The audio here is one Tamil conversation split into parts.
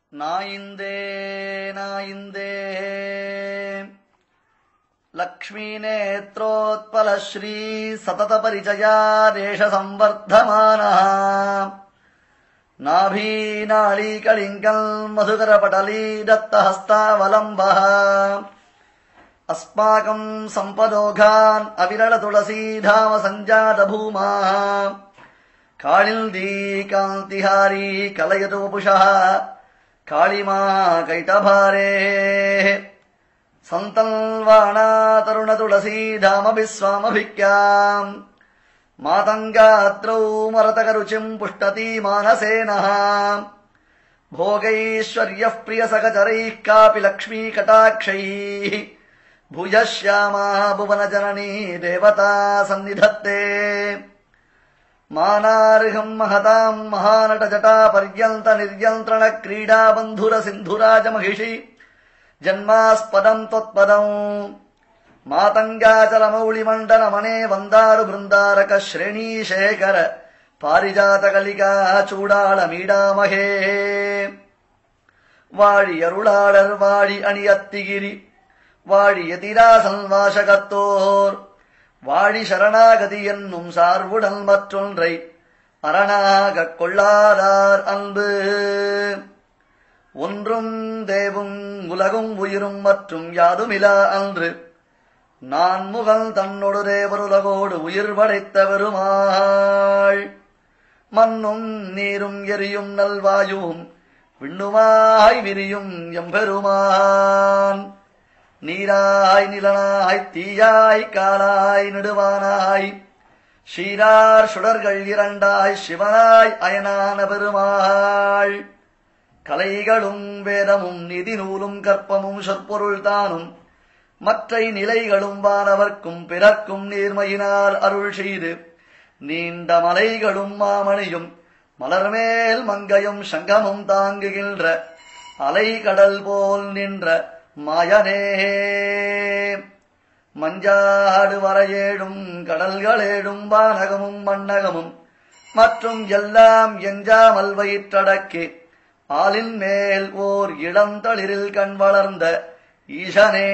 ನಾಯಿಂದೇ ನಾಯಿಂದೇ ಲಕ್ಷ್ಮೀನೇತ್ರೋತ್ಪಲ ಶ್ರೀ ಸತತ ಪರಿಚಯಾದೇಶ ಸಂವರ್ಧಮಾನ ನಾಭೀನಾಳೀಕಳಿಂಗಲ್ ಮಧುಕರ ಪಟಲೀ ದತ್ತಹಸ್ತಾವಲಂಬ अस्माकम् सम्पदोघान् अविरल तुलसीधाम सञ्जात भूमा काळिन्दी कान्तिहारी कलयतु वपुषः काळिमा कैटभारे सन्तल्वाणा तरुण तुलसीधाम विश्वामभिक्याम् मातङ्गात्रौ मरतकरुचिम् पुष्टती मानसेनः भोगैश्वर्यः प्रियसखचरैः कापि लक्ष्मी कटाक्षैः भुजः श्यामा भुवनजननी देवता सन्निधत्ते मानार्हम् महताम् महानटजटा पर्यन्त निर्यन्त्रण क्रीडा बन्धुर सिन्धुराज महिषि जन्मास्पदम् त्वत्पदम् मातङ्गाचलमौलिमण्डलमणे वन्दारु बृन्दारक श्रेणीशेखर பாரிஜாதகலிகா சூடாளமீடாமகே வாழி அருளாளர் வாழி அணியத்திகிரி வாழி எதிராசன் வாசகத்தோர் வாழி சரணாகதி என்னும் சார்புடன் மற்றொன்றை அரணாகக் கொள்ளாதார் அன்பு ஒன்றும் தேவும் உலகும் உயிரும் மற்றும் யாதுமிலா அன்று நான் முகல் தன்னொடு தேவருலகோடு உயிர் படைத்த பெருமாள் மண்ணும் நீரும் எரியும் நல்வாயுவும் விண்ணுமாய் விரியும் எம்பெருமான் நீராய் நிலனாய் தீயாய் காலாய் நெடுவானாய் ஷீரார் சுடர்கள் இரண்டாய் சிவனாய் அயனான பெருமாள் கலைகளும் வேதமும் நிதி நூலும் கற்பமும் சொற்பொருள் தானும் மற்றை நிலைகளும் வானவர்க்கும் பிறர்க்கும் நீர்மையினால் அருள் செய்து நீண்ட மலைகளும் மாமணியும் மலர்மேல் மங்கையும் சங்கமும் தாங்குகின்ற அலைகடல் போல் நின்ற மாயனே மஞ்சாடு வரையேடும் கடல்களேடும் வானகமும் மண்ணகமும் மற்றும் எல்லாம் எஞ்சாமல் வயிற்றடக்கி ஆலின் மேல் ஓர் இளந்தளிரில் கண் வளர்ந்த ஈசனே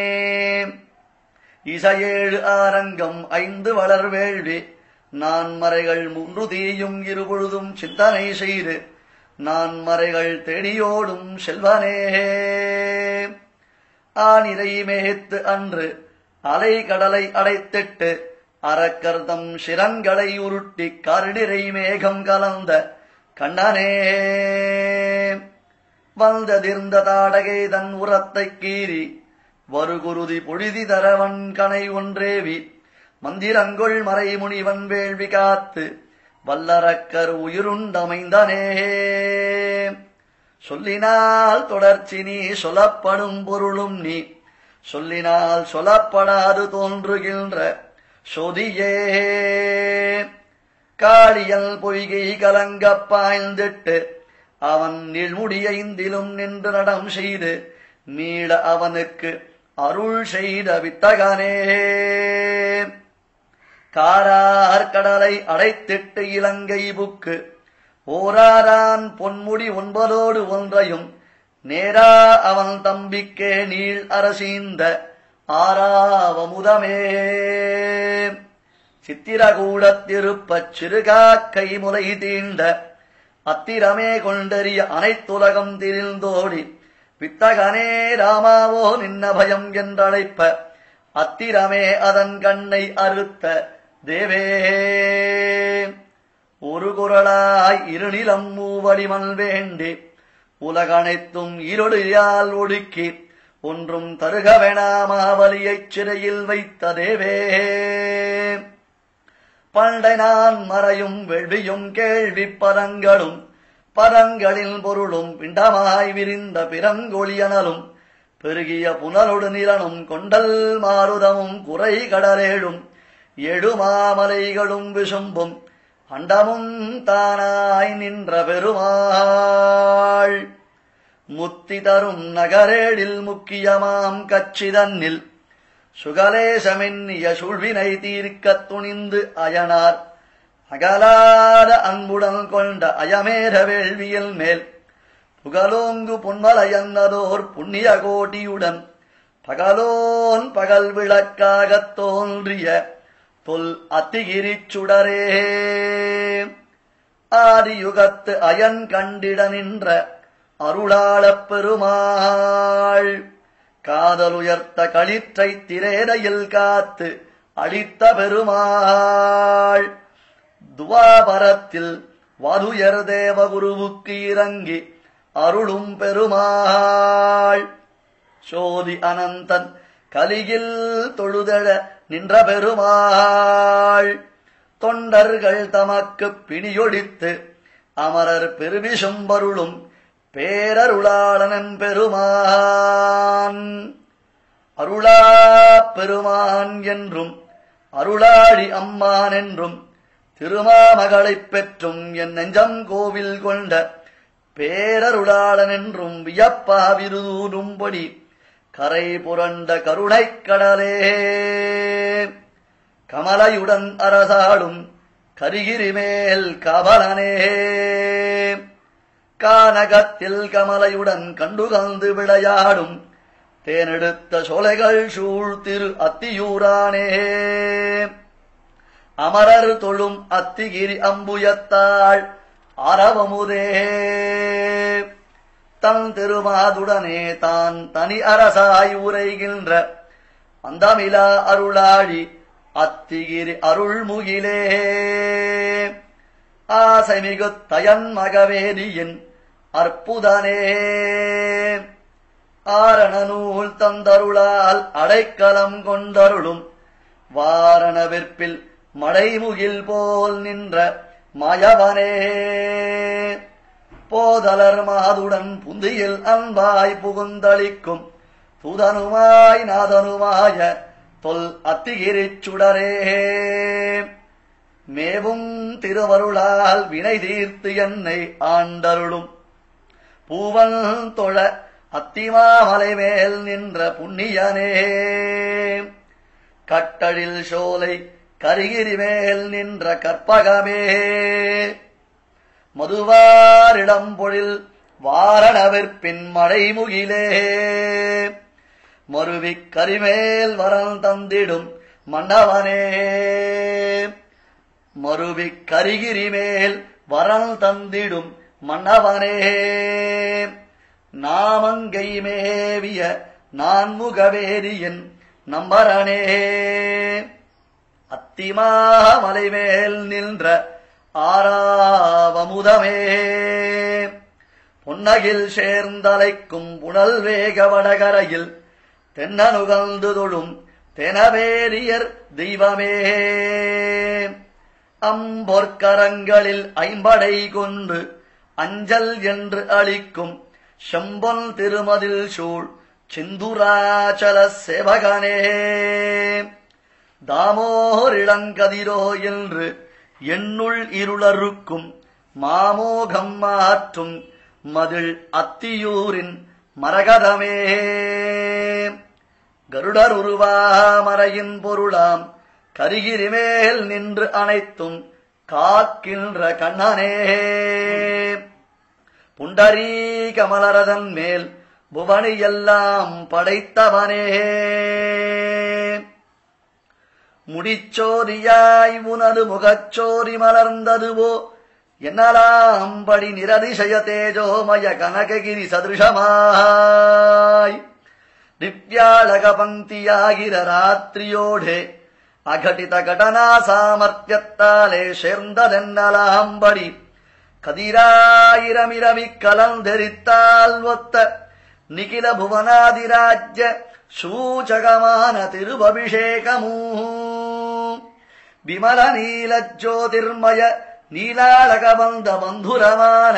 இசையேழு ஆரங்கம் ஐந்து வளர் வேள்வி நான் மறைகள் மூன்று தீயும் இருபொழுதும் சிந்தனை செய்து நான் மறைகள் தேடியோடும் செல்வனே ஆனிரை மேய்த்து அன்று அலை கடலை அடைத்திட்டு அறக்கர்தம் சிரங்களை உருட்டி கருடிரை மேகம் கலந்த கண்ணனே வந்ததிர்ந்த தாடகை தன் உரத்தைக் கீறி வருகுருதி பொழிதி தரவன் கனை ஒன்றேவி மந்திரங்கொள் மறைமுனிவன் வேள்வி காத்து வல்லரக்கர் உயிருண்டமைந்தனே சொல்லினால் தொடர்ச்சி நீ சொல்லப்படும் பொருளும் நீ சொல்லினால் சொல்லப்படாது தோன்றுகின்ற சொதியே காளியல் பொய்கை கலங்கப் பாய்ந்திட்டு அவன் நீழ்முடியைந்திலும் நின்று நடம் செய்து மீள அவனுக்கு அருள் செய்த வித்தகனே காரார் கடலை அடைத்திட்டு இலங்கை புக்கு ஓராரான் பொன்முடி ஒன்பதோடு ஒன்றையும் நேரா அவன் தம்பிக்கே நீள் அரசீந்த ஆறாவமுதமே சித்திரகூடத்திருப்பச் சிறுகாக்கை முலை தீண்ட அத்திரமே கொண்டறிய அனைத்துலகம் திரிந்தோடி வித்தகனே ராமாவோ நின்ன பயம் என்றழைப்ப அத்திரமே அதன் கண்ணை அறுத்த தேவே ஒரு குரலாய் இருநிலம் மூவடிமன் வேண்டி உலகனைத்தும் இருளியால் ஒடுக்கி ஒன்றும் தருகவெனாமாவலியைச் சிறையில் வைத்த தேவே பண்டை நான் மறையும் வெள்வியும் கேள்வி பதங்களும் பதங்களின் பொருளும் பிண்டமாய் விரிந்த பிறங்கொழியனலும் பெருகிய புனலொடு நிலனும் கொண்டல் மாருதமும் குறை கடலேழும் எடுமாமலைகளும் விசும்பும் அண்டமும் தானாய் நின்ற பெருமாள் முத்தி தரும் நகரேடில் முக்கியமாம் கச்சிதன்னில் சுகலேசமென்னிய சுழ்வினை தீர்க்கத் துணிந்து அயனார் அகலாத அன்புடன் கொண்ட அயமேத வேள்வியில் மேல் புகழோங்கு பொன்மலையன்னதோர் புண்ணிய கோட்டியுடன் பகலோன் பகல் விளக்காகத் தோன்றிய தொல் அத்திகிரிச் சுடரே ஆதியுகத்து அயன் கண்டிட நின்ற அருளாளப் பெருமாள் காதலுயர்த்த களிற்றை திரேடையில் காத்து அளித்த பெருமாள் துவாபரத்தில் வதுயர் தேவகுருவுக்கு இறங்கி அருளும் பெருமாள் சோதி அனந்தன் கலியில் தொழுதழ நின்ற பெருமாள் தொண்டர்கள் தமக்கு பிணியொடித்து அமரர் பெருவிசும்பருளும் பேரருளாளனன் பெருமான் அருளா பெருமான் என்றும் அருளாடி அம்மான் என்றும் திருமாமகளைப் பெற்றும் என் நெஞ்சம் கோவில் கொண்ட பேரருளாளன் என்றும் வியப்பா விருதூரும்படி கரை புரண்ட கருணைக் கடலே கமலையுடன் அரசாடும் கரிகிரிமேல் கபலனே கானகத்தில் கமலையுடன் கண்டுகந்து விளையாடும் தேனெடுத்த சோலைகள் சூழ் திரு அத்தியூரானே அமரர் தொழும் அத்திகிரி அம்புயத்தாள் அரவமுதே தன் திருமாதுடனே தான் தனி அரசாய் உரைகின்ற அந்தமிலா அருளாழி அத்திகிரி அருள்முகிலே ஆசைமிகு தயன் மகவேதியின் அற்புதனே ஆரண நூல் தந்தருளால் அடைக்கலம் கொண்டருளும் வாரண வெற்பில் மடைமுகில் போல் நின்ற மயவனே போதலர் மாதுடன் புந்தியில் அன்பாய் புகுந்தளிக்கும் துதனுமாய் நாதனுமாய தொல் அத்திகிரிச் சுடரே மேவும் திருவருளால் வினை தீர்த்து என்னை ஆண்டருளும் பூவன் தொழ அத்திமாமலை மேல் நின்ற புண்ணியனே கட்டழில் சோலை கரிகிரி மேல் நின்ற கற்பகமே மதுவாரிடம் பொழில் வாரணவிற்பின் மடைமுகிலே மருவிக் கரிமேல் வரல் தந்திடும் மன்னவனே மருவிக் கரிகிரி மேல் வரல் தந்திடும் மன்னவனே நாமங்கை மேவிய நான்முகவேதியின் நம்பரனே அத்திமாமலை மேல் நின்ற ஆராவமுதமே பொன்னகில் சேர்ந்தலைக்கும் புனல் வேக வடகரையில் தென்னனுகந்து தொழும் தெனவேரியர் தெய்வமே அம்பொற்கரங்களில் ஐம்படை கொண்டு அஞ்சல் என்று அளிக்கும் செம்பொன் திருமதில் சூழ் சிந்துராச்சல சேவகனே தாமோரிளங்கதிரோ என்று என்னுள் இருளறுக்கும் மாமோகம் மாற்றும் மதில் அத்தியூரின் மரகதமே கருடர் உருவாமறையின் பொருளாம் கரிகிரிமேல் நின்று அனைத்தும் காக்கின்ற கண்ணனே புண்டரீ கமலரதன் மேல் புவனி எல்லாம் படைத்தவனே முடிச்சோதியாய் உனது முகச்சோரி மலர்ந்ததுவோ என்னலாம் படி நிரதிசய தேஜோமய கனககிரி சதுஷமாய் திவ்யாழக பங்கியாகிற ராத்திரியோடே அகடித கடனா சாமர்த்தியத்தாலே சேர்ந்ததென்னலாம்படி கதிராயிரமிரவி கலந்தெரித்தால் ஒத்த நிகில புவனாதிராஜ்ய சூச்சகமான திருவபிஷேகமூ விமல நீல ஜோதிர்மய நீலாளகவந்த பந்துரமான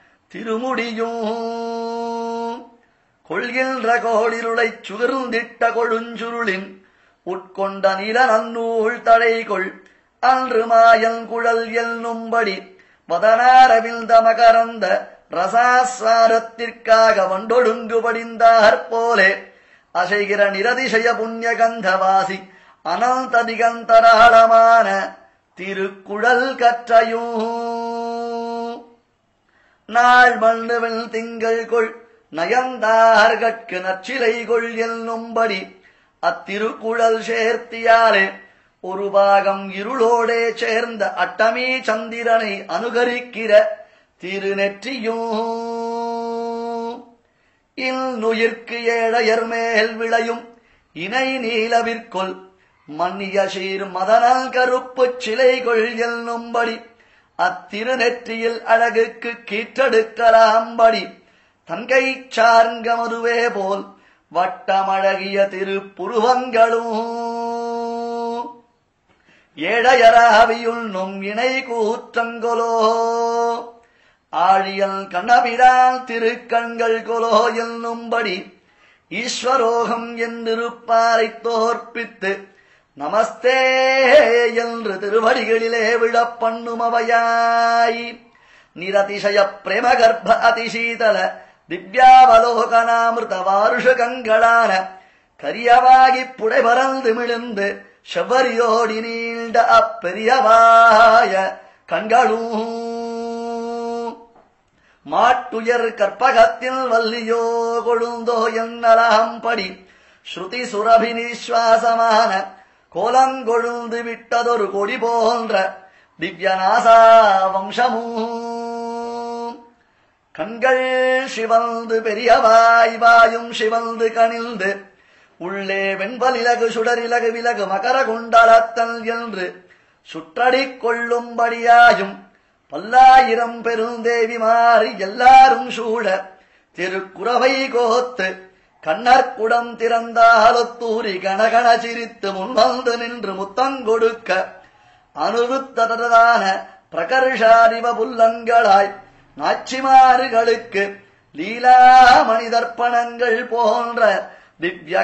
திருமுடியும் கொள்கின்ற கோளிருளைச் சுகர்ந்திட்ட கொழுஞ்சுருளின் உட்கொண்ட நில நன்னூள் தடைகொள் அன்று மாயன் குழல் என்னும்படி வதனாரவிழ்ந்த மகரந்த ரசாஸ்வாரத்திற்காக வண்டொடுங்கு படிந்தாற் போலே அசைகிற நிரதிசய புண்ணிய கந்தவாசி அனந்த திகந்தராளமான திருக்குழல் கற்றையும் நாள் மண்ணுவெள் திங்கள் கொள் நயந்தார்கட்கு நச்சிலை கொள் என்னும்படி அத்திருக்குழல் சேர்த்தியாரே ஒரு பாகம் இருளோடே சேர்ந்த அட்டமீ சந்திரனை அனுகரிக்கிற திருநெற்றியும் இந்நுயிர்க்கு ஏழையர் மேல் விளையும் இணை நீலவிற்கொள் மன்னிய சீர் மதனால் கருப்பு சிலைகள் என்னும்படி அத்திருநெற்றியில் அழகுக்கு கீற்றெடுக்கலாம்படி தங்கை சார்ங்கமதுவே போல் வட்டமழகிய திருப்புருவங்களும் ஏழையராவியுள்ளும் இணை கூற்றங்கொலோ ஆழியல் கண்ணபிரான் திருக்கண்கள் கொலோ என்னும்படி ஈஸ்வரோகம் என்றிருப்பாரைத் தோற்பித்து நமஸ்தே என்று திருவடிகளிலே விழப் பண்ணுமவையாய் நிரதிசய பிரேமகர்ப்ப அதிசீதல திவ்யாவலோகனாமிருத வாருஷகங்களான கரியவாகிப் புடை பறந்து மிழுந்து செவ்வரியோடி நீண்ட அப்பெரியவாய கண்களும் மாட்டுயர் கற்பகத்தில் வல்லியோ கொழுந்தோ என்னலாம்படி ஸ்ருதி சுரபினிஸ்வாசமான கோலங்கொழுந்து விட்டதொரு கொடி போன்ற திவ்யநாசா வம்சமும் கண்கள் சிவந்து பெரியவாய் வாயும் சிவந்து கனிந்து உள்ளே வெண்பலிலகு சுடரிலகு விலகு மகர குண்டலத்தல் என்று சுற்றடிக் கொள்ளும்படியாயும் பல்லாயிரம் பெருந்தேவி மாறி எல்லாரும் சூழ திருக்குறவை கோத்து கண்ணற்குடம் திறந்தாலத்தூரி கணகண சிரித்து முன்வந்து நின்று முத்தங்கொடுக்க அனுருத்ததான பிரகர்ஷாரிவ புல்லங்களாய் நாச்சிமாறுகளுக்கு லீலா மனிதர்ப்பணங்கள் போன்ற திவ்ய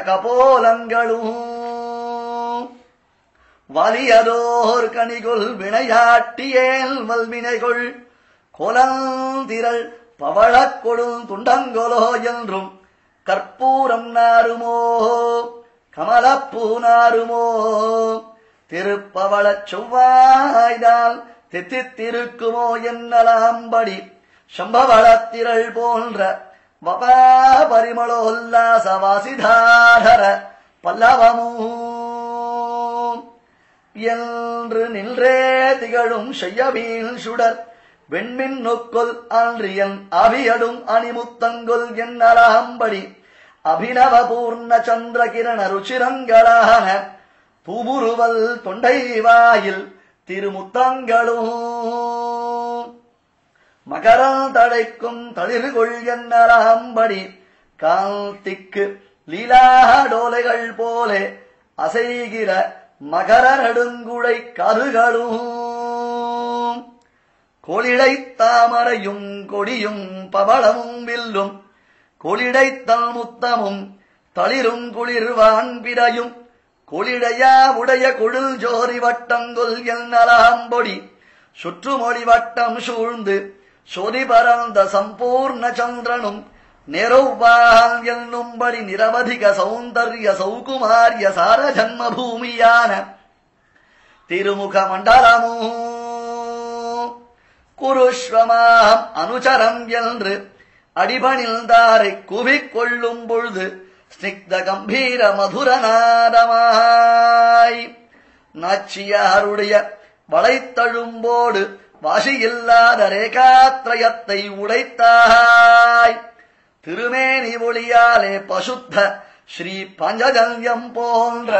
கபோலங்களும் வலியதோர் கனிகொள் வினையாட்டியேல் வல்வினைகொள் கோலந்திரள் பவழக் கொடும் துண்டங்கொலோ என்றும் கற்பூரம் நாருமோ கமலப்பூ நாருமோ திருப்பவளச் செவ்வாய்தால் தித்தித்திருக்குமோ என்னலாம்படி சம்பவளத்திரள் போன்ற வபா பரிமளோல்லாச வாசிதாதர பல்லவமும் என்று நின்றே திகழும் செய்யவீல் சுடர் வெண்மின் நொக்கொல் ஆன்றியன் அவியடும் அணிமுத்தங்கொல் என்னலாம்படி அபிநவ பூர்ண சந்திர கிரண ருச்சிரங்களான தூமுருவல் தொண்டை வாயில் திருமுத்தங்களும் மகரம் தடைக்கும் தளிர்கொள் என்னலாம்படி காந்திக்கு லீலாடோலைகள் போலே அசைகிற மகர நடுங்குடை கருகளும் கொளிடை தாமரையும் கொடியும் பவளமும் வில்லும் கொளிடைத்தல் முத்தமும் தளிரும் குளிர்வான் பிறையும் கொளிடையா உடைய கொழில் ஜோரி வட்டங்கொல் என்னலாம்பொடி சுற்றுமொழி வட்டம் சூழ்ந்து சொதி பரந்த சம்பூர்ண சந்திரனும் நெருவால் என்னும்படி நிரவதிக சௌந்தர்ய சௌகுமாரிய சார ஜன்ம பூமியான திருமுக மண்டலமோ குருஷ்வமாம் அனுச்சரம் என்று அடிபணிந்தாரை குவிக்கொள்ளும் பொழுது ஸ்னிக்த கம்பீர மதுரநாதமாய் நாச்சியாருடைய வளைத்தழும்போடு வாசியில்லாத ரேகாத்ரயத்தை உடைத்தாய் திருமேனி ஒளியாலே பசுத்த ஸ்ரீ பஞ்சஜன்யம் போன்ற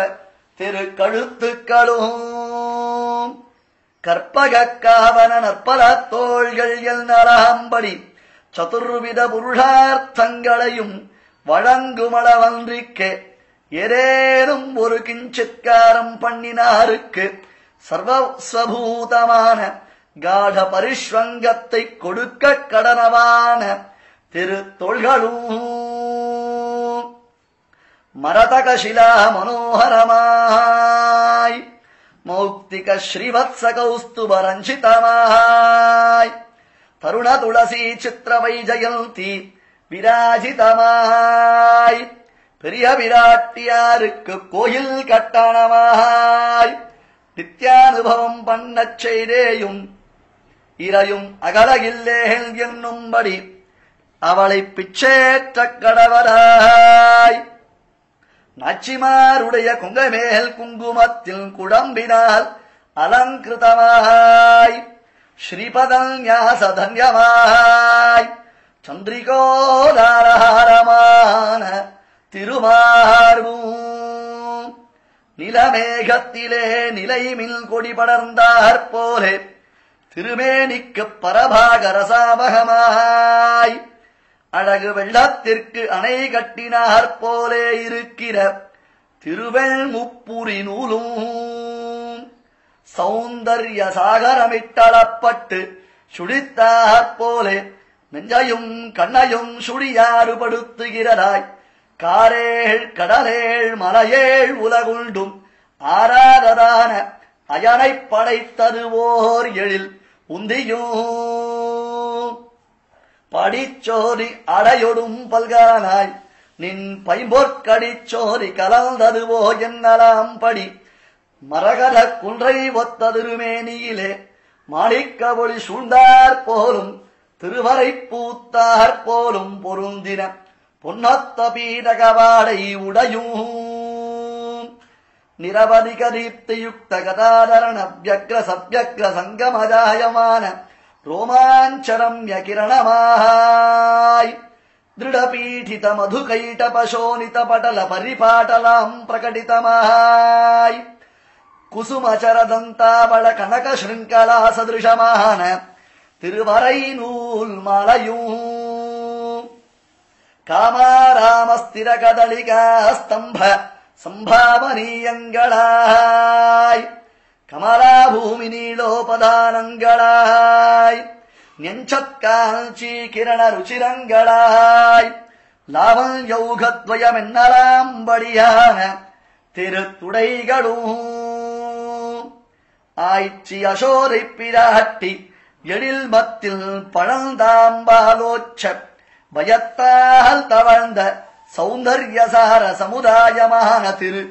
திருக்கழுத்துக்களும் கற்பக காவன நற்பல தோள்கள் என்னலாம்படி சதுர்வித புருஷார்த்தங்களையும் வழங்குமளவன்றிக்கே ஏதேனும் ஒரு கிஞ்சித்காரம் பண்ணினாருக்கு சர்வஸ்வபூதமான காட பரிஷ்வங்கத்தை கொடுக்க கடனவான திருத்தொள்களும் மரதகசிலா மனோகரமாய் மௌக்திக ஸ்ரீவத்ச கௌஸ்துபரஞ்சிதமாய் தருண துளசி சித்திரவை ஜெயந்தி விராஜிதமாய் பெரிய விராட்டியாருக்கு கோயில் கட்டணமாய் நித்யானுபவம் பண்ணச் செய்தேயும் இரையும் அகல இல்லேன் என்னும்படி அவளை பிச்சேற்ற கடவராய் நாச்சிமாருடைய குங்கமேல் குங்குமத்தில் குழம்பினால் அலங்கிருதமாய் ஸ்ரீபதம் ஞாசதன்யமாய் சந்திரிகோதாரமான திருமார்வும் நிலமேகத்திலே நிலைமில் கொடி படர்ந்தாற் போலே திருமேனிக்கு பரபாகரசாபகமாய் அழகு வெள்ளத்திற்கு அணை கட்டினாற் போலே இருக்கிற திருவெள் முப்புரி நூலும் சௌந்தர்ய சாகரமிட்டளப்பட்டு சுழித்தாற் போலே நெஞ்சையும் கண்ணையும் சுழியாறுபடுத்துகிறதாய் காரேள் கடலேள் மலையேள் உலகுண்டும் ஆராததான அயனைப் படைத்தருவோர் எழில் உந்தியும் படிச்சோரி அடையொடும் பல்கானாய் நின் பைம்பொற்கடிச்சோரி கலந்ததுவோ என்னலாம் படி மரகத குன்றை ஒத்ததிருமேனியிலே மாணிக்க ஒளி சூழ்ந்தார் போலும் திருவரை பூத்தார் போலும் பொருந்தின பொன்னொத்த பீடகவாடை உடையும் நிரவதிக தீப்தியுக்த கதாதரண வியக்ர சவ்யக்ர சங்கமஜாயமான ரோமாஞ்சரம்ய கிரணமாய் ದೃಢಪೀಠಿತ ಮಧುಕೈಟ ಪಶೋನಿತ ಪಟಲ ಪರಿಪಾಟಲಾಂ ಪ್ರಕಟಿತಮಾಯ್ ಕುಸುಮಚರದಂತಾವಳ ಕನಕ ಶೃಂಖಲಾ ಸದೃಶಮಾನ ತಿರುವರೈ ನೂಲ್ ಮಲಯೂ காமாராமஸ்திர கதளிகா ஸ்தம்ப சம்பாவனீயங்களாய் கமலாபூமி நீளோபதானங்களாய் நெஞ்சற்காஞ்சி கிரண ருச்சிரங்களாய் லாவல்யௌகத்வயமென்னலாம்படியான திருத்துடைகளும் ஆய்ச்சி அசோரை பிராட்டி எழில் மத்தில் பழந்தாம்பாலோச்ச பயத்தால் தவழ்ந்த சௌந்தர்யசார சமுதாயமான திரு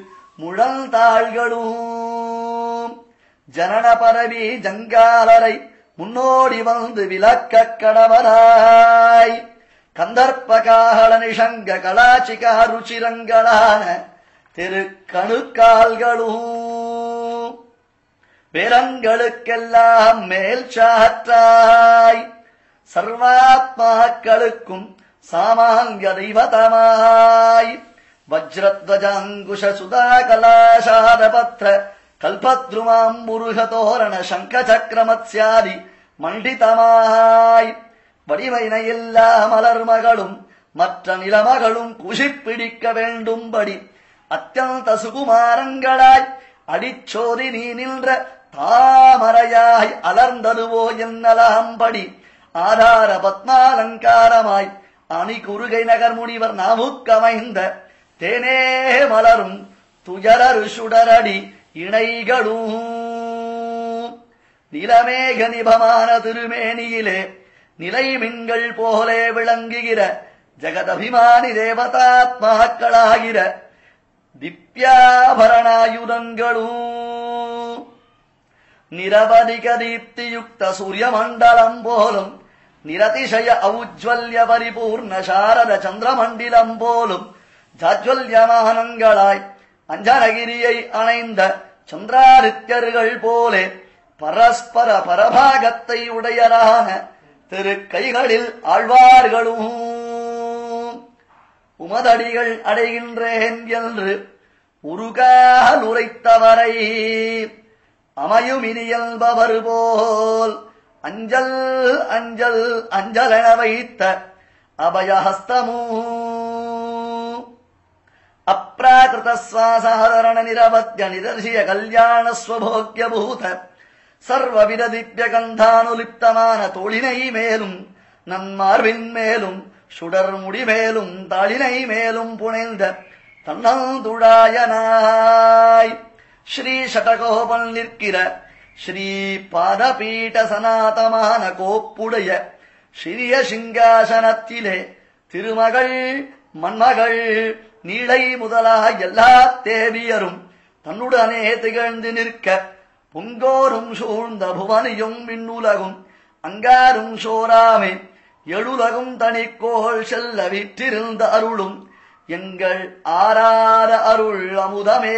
முழந்தாள்களும் ஜனன பரவி ஜங்காலரை முன்னோடி வந்து விளக்க கடவராய் கந்தர்ப்பகால நிஷங்க கலாச்சிகா ருச்சிரங்களான திரு கணுக்கால்களும் வேரங்களுக்கெல்லாம் மேல் சாற்றாய் சர்வாத்மாக்களுக்கும் சாமாங்க தெய்வதமாய் வஜ்ரத்வஜாங்குஷ சுதா கலாசார பத்ர கல்பத்ருமாம் முருக தோரண சங்க சக்கரமத்யாதி மண்டிதமாய் வடிவைன எல்லா மலர்மகளும் மற்ற நிலமகளும் குஷிப்பிடிக்க வேண்டும்படி அத்தியந்த சுகுமாரங்களாய் அடிச்சோதி நீ நின்ற தாமரையாய் அலர்ந்ததுவோ என்னலாம்படி ஆதார பத்மாலங்காரமாய் அணி குறுகை நகர் முனிவர் நாமுக்கமைந்த தேனே மலரும் துயரரு சுடரடி இணைகளும் நிலமேக நிபமான திருமேனியிலே நிலை மின்கள் போலே விளங்குகிற ஜெகதபிமானி தேவதாத்மாக்களாகிற திவ்யாபரணாயுதங்களும் நிரவதிக தீப்தியுக்த சூரியமண்டலம் போலும் நிரதிசய ஔஜ்வல்ய பரிபூர்ண சாரத சந்திரமண்டிலம் போலும் ஜாஜ்வல்யமானங்களாய் அஞ்சனகிரியை அணைந்த சந்திராதித்யர்கள் போலே பரஸ்பர பரபாகத்தை உடையரான திரு கைகளில் ஆழ்வார்களும் உமதடிகள் அடைகின்றேன் என்று உருகால் உரைத்தவரை அமையுமினியல்பவர் போல் அஞ்சல் அஞ்சல் அஞ்சலென வைத்த அபயஹஸ்தமூ அப்ராகிருத சுவாசாதரண நிரவத்ய நிதர்சிய கல்யாண ஸ்வபோக்கிய பூத சர்வவித திவ்ய கந்தானுலிப்தமான தோழினை மேலும் நன்மார்பின் மேலும் சுடர் முடி மேலும் தாளினை மேலும் புனைந்த தன்னந்துழாயனாய் ஸ்ரீ சடகோபன் நிற்கிற ஸ்ரீ பாதபீட சனாதமான கோப்புடைய சிறிய சிங்காசனத்திலே திருமகள் மண்மகள் நீளை முதலாக எல்லா தேவியரும் தன்னுடனே திகழ்ந்து நிற்க பொங்கோரும் சூழ்ந்த புவனியும் விண்ணுலகும் அங்காரும் சோராமே எழுலகும் தனிக்கோள் செல்ல விற்றிருந்த அருளும் எங்கள் ஆராத அருள் அமுதமே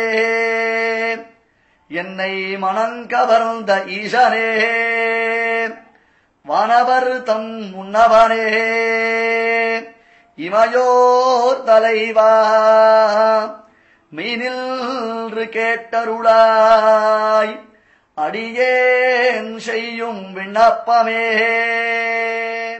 என்னை மனங்கவர்ந்த ஈசனே வானவர் தம் முன்னவனே இமையோர் தலைவா மீனில் கேட்டருளாய் அடியேன் செய்யும் விண்ணப்பமே